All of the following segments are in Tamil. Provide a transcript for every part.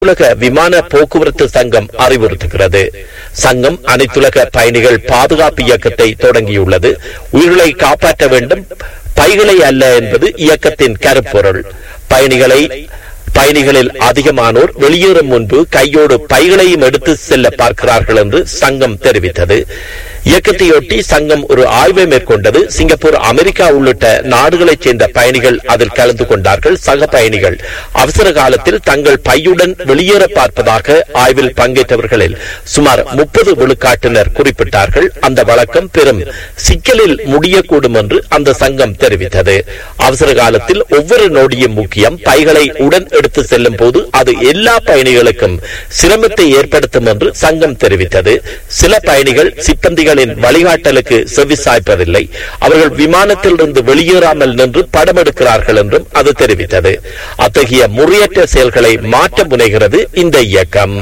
உலக விமான போக்குவரத்து சங்கம் அறிவுறுத்துகிறது சங்கம் அனைத்துலக பயணிகள் பாதுகாப்பு இயக்கத்தை தொடங்கியுள்ளது உயிர்களை காப்பாற்ற வேண்டும் பைகளை அல்ல என்பது இயக்கத்தின் கருப்பொருள் பயணிகளை பயணிகளில் அதிகமானோர் வெளியேறும் முன்பு கையோடு பைகளையும் எடுத்து செல்ல பார்க்கிறார்கள் என்று சங்கம் தெரிவித்தது இயக்கத்தையொட்டி சங்கம் ஒரு ஆய்வை மேற்கொண்டது சிங்கப்பூர் அமெரிக்கா உள்ளிட்ட நாடுகளைச் சேர்ந்த பயணிகள் அதில் கலந்து கொண்டார்கள் சக பயணிகள் அவசர காலத்தில் தங்கள் பையுடன் வெளியேற பார்ப்பதாக ஆய்வில் பங்கேற்றவர்களில் சுமார் முப்பது விழுக்காட்டினர் குறிப்பிட்டார்கள் அந்த வழக்கம் பெரும் சிக்கலில் முடியக்கூடும் என்று அந்த சங்கம் தெரிவித்தது அவசர காலத்தில் ஒவ்வொரு நொடியும் முக்கியம் பைகளை உடன் எடுத்து செல்லும் போது அது எல்லா பயணிகளுக்கும் சிரமத்தை ஏற்படுத்தும் என்று சங்கம் தெரிவித்தது சில பயணிகள் சிப்பந்திகளின் வழிகாட்டலுக்கு செவி சாய்ப்பதில்லை அவர்கள் விமானத்திலிருந்து வெளியேறாமல் நின்று படம் எடுக்கிறார்கள் என்றும் அது தெரிவித்தது அத்தகைய முறையற்ற செயல்களை மாற்ற முனைகிறது இந்த இயக்கம்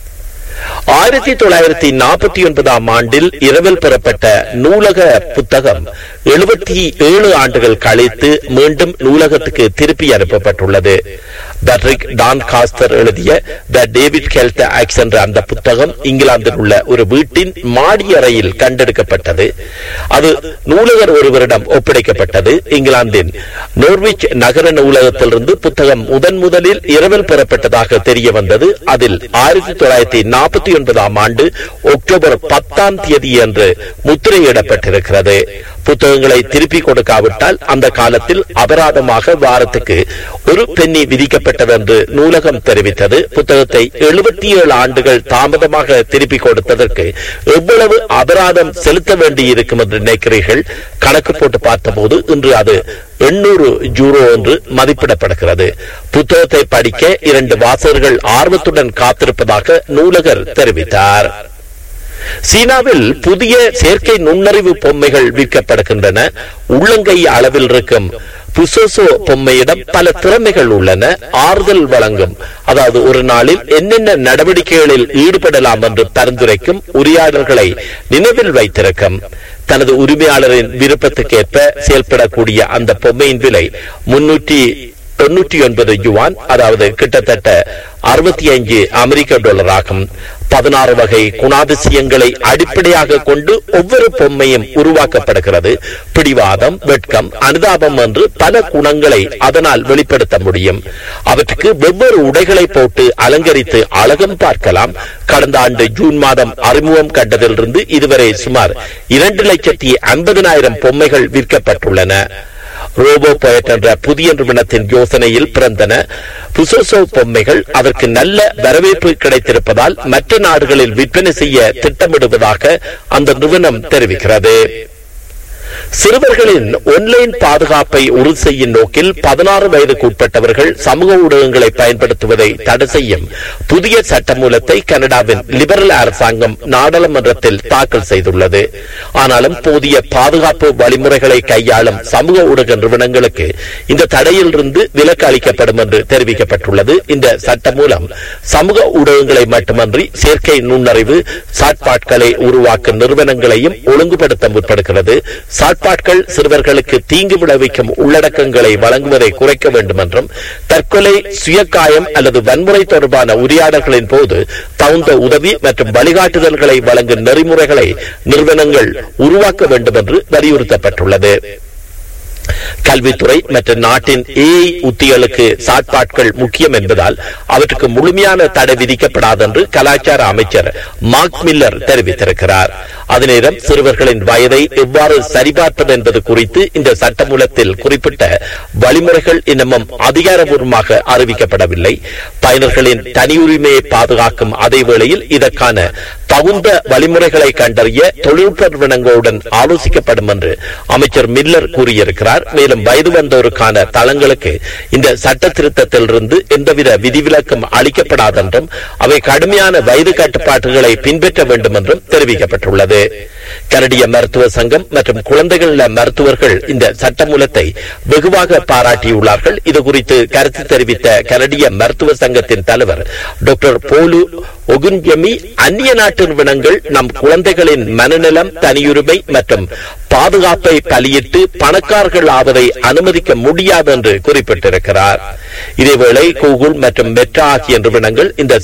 ஆயிரத்தி தொள்ளாயிரத்தி நாற்பத்தி ஒன்பதாம் ஆண்டில் இரவில் பெறப்பட்ட நூலக புத்தகம் எழுபத்தி ஏழு ஆண்டுகள் கழித்து மீண்டும் நூலகத்துக்கு திருப்பி அனுப்பப்பட்டுள்ளது பட்ரிக் டான் காஸ்தர் எழுதிய த டேவிட் ஹெல்த் ஆக்ஸ் என்ற அந்த புத்தகம் இங்கிலாந்தில் உள்ள ஒரு வீட்டின் மாடி அறையில் கண்டெடுக்கப்பட்டது அது நூலகர் ஒருவரிடம் ஒப்படைக்கப்பட்டது இங்கிலாந்தின் நோர்விச் நகர நூலகத்திலிருந்து புத்தகம் முதன் முதலில் இரவில் பெறப்பட்டதாக தெரிய வந்தது அதில் ஆயிரத்தி தொள்ளாயிரத்தி நாற்பத்தி ஒன்பதாம் ஆண்டு அக்டோபர் பத்தாம் தேதி என்று முத்திரையிடப்பட்டிருக்கிறது புத்தகங்களை திருப்பி கொடுக்காவிட்டால் அந்த காலத்தில் அபராதமாக வாரத்துக்கு ஒரு பென்னி விதிக்கப்பட்டது என்று நூலகம் தெரிவித்தது புத்தகத்தை எழுபத்தி ஏழு ஆண்டுகள் தாமதமாக திருப்பி கொடுத்ததற்கு எவ்வளவு அபராதம் செலுத்த வேண்டி இருக்கும் என்று நினைக்கிறீர்கள் கணக்கு போட்டு பார்த்தபோது இன்று அது எண்ணூறு ஜூரோ என்று மதிப்பிடப்படுகிறது புத்தகத்தை படிக்க இரண்டு வாசகர்கள் ஆர்வத்துடன் காத்திருப்பதாக நூலகர் தெரிவித்தார் சீனாவில் புதிய செயற்கை நுண்ணறிவு பொம்மைகள் விற்கப்படுகின்றன உள்ளங்கை அளவில் இருக்கும் புசோசோ பொம்மையிடம் பல திறமைகள் உள்ளன ஆறுதல் வழங்கும் அதாவது ஒரு நாளில் என்னென்ன நடவடிக்கைகளில் ஈடுபடலாம் என்று பரிந்துரைக்கும் உரையாடல்களை நினைவில் வைத்திருக்கும் தனது உரிமையாளரின் விருப்பத்துக்கேற்ப செயல்படக்கூடிய அந்த பொம்மையின் விலை முன்னூற்றி தொன்னூற்றி ஒன்பது யுவான் அதாவது கிட்டத்தட்ட அறுபத்தி ஐந்து அமெரிக்க டாலர் ஆகும் பதினாறு வகை குணாதிசயங்களை அடிப்படையாக கொண்டு ஒவ்வொரு பொம்மையும் உருவாக்கப்படுகிறது பிடிவாதம் வெட்கம் அனுதாபம் என்று பல குணங்களை அதனால் வெளிப்படுத்த முடியும் அவற்றுக்கு வெவ்வேறு உடைகளை போட்டு அலங்கரித்து அழகும் பார்க்கலாம் கடந்த ஆண்டு ஜூன் மாதம் அறிமுகம் கண்டதிலிருந்து இதுவரை சுமார் இரண்டு லட்சத்தி ஐம்பதினாயிரம் பொம்மைகள் விற்கப்பட்டுள்ளன ரோபோ போயட் என்ற புதிய நிறுவனத்தின் யோசனையில் பிறந்தன புசோசோ பொம்மைகள் அதற்கு நல்ல வரவேற்பு கிடைத்திருப்பதால் மற்ற நாடுகளில் விற்பனை செய்ய திட்டமிடுவதாக அந்த நிறுவனம் தெரிவிக்கிறது சிறுவர்களின் ஒன்லைன் பாதுகாப்பை உறுதி செய்யும் நோக்கில் பதினாறு வயதுக்கு உட்பட்டவர்கள் சமூக ஊடகங்களை பயன்படுத்துவதை தடை செய்யும் புதிய சட்டமூலத்தை கனடாவின் லிபரல் அரசாங்கம் நாடாளுமன்றத்தில் தாக்கல் செய்துள்ளது ஆனாலும் போதிய பாதுகாப்பு வழிமுறைகளை கையாளும் சமூக ஊடக நிறுவனங்களுக்கு இந்த தடையிலிருந்து விலக்கு அளிக்கப்படும் என்று தெரிவிக்கப்பட்டுள்ளது இந்த சட்டமூலம் சமூக ஊடகங்களை மட்டுமன்றி செயற்கை நுண்ணறிவு சாட்பாட்களை உருவாக்கும் நிறுவனங்களையும் ஒழுங்குபடுத்த முற்படுகிறது சாட்பாட்கள் சிறுவர்களுக்கு தீங்கு விளைவிக்கும் உள்ளடக்கங்களை வழங்குவதை குறைக்க வேண்டும் என்றும் தற்கொலை சுயக்காயம் அல்லது வன்முறை தொடர்பான உரையாடல்களின் போது தகுந்த உதவி மற்றும் வழிகாட்டுதல்களை வழங்கும் நெறிமுறைகளை நிறுவனங்கள் உருவாக்க வேண்டும் என்று வலியுறுத்தப்பட்டுள்ளது கல்வித்துறை மற்றும் நாட்டின் ஏஐ உத்திகளுக்கு சாட்பாட்கள் முக்கியம் என்பதால் அவற்றுக்கு முழுமையான தடை விதிக்கப்படாது என்று கலாச்சார அமைச்சர் மார்க் மில்லர் தெரிவித்திருக்கிறார் அதே நேரம் சிறுவர்களின் வயதை எவ்வாறு சரிபார்ப்பது என்பது குறித்து இந்த சட்டமூலத்தில் குறிப்பிட்ட வழிமுறைகள் இன்னமும் அதிகாரபூர்வமாக அறிவிக்கப்படவில்லை பயனர்களின் தனியுரிமையை பாதுகாக்கும் அதே வேளையில் இதற்கான தகுந்த வழிமுறைகளை கண்டறிய தொழில்நுட்ப நிறுவனங்களுடன் ஆலோசிக்கப்படும் என்று அமைச்சர் மில்லர் கூறியிருக்கிறார் மேலும் வயது வந்தோருக்கான தளங்களுக்கு இந்த சட்ட திருத்தத்திலிருந்து எந்தவித விதிவிலக்கும் அளிக்கப்படாதென்றும் அவை கடுமையான வயது கட்டுப்பாட்டுகளை பின்பற்ற வேண்டும் என்றும் தெரிவிக்கப்பட்டுள்ளது கனடிய மருத்துவ சங்கம் மற்றும் குழந்தைகள் நல மருத்துவர்கள் இந்த சட்டமூலத்தை வெகுவாக பாராட்டியுள்ளார்கள் இது குறித்து கருத்து தெரிவித்த கனடிய மருத்துவ சங்கத்தின் தலைவர் டாக்டர் போலு ஒகுன்யமி அந்நிய நாட்டு நிறுவனங்கள் நம் குழந்தைகளின் மனநலம் தனியுரிமை மற்றும் பாதுகாப்பை பலியிட்டு பணக்காரர்கள் ஆவதை அனுமதிக்க முடியாது என்று குறிப்பிட்டிருக்கிறார் இதேவேளை கூகுள் மற்றும் மெட்ரா ஆகிய நிறுவனங்கள் இந்த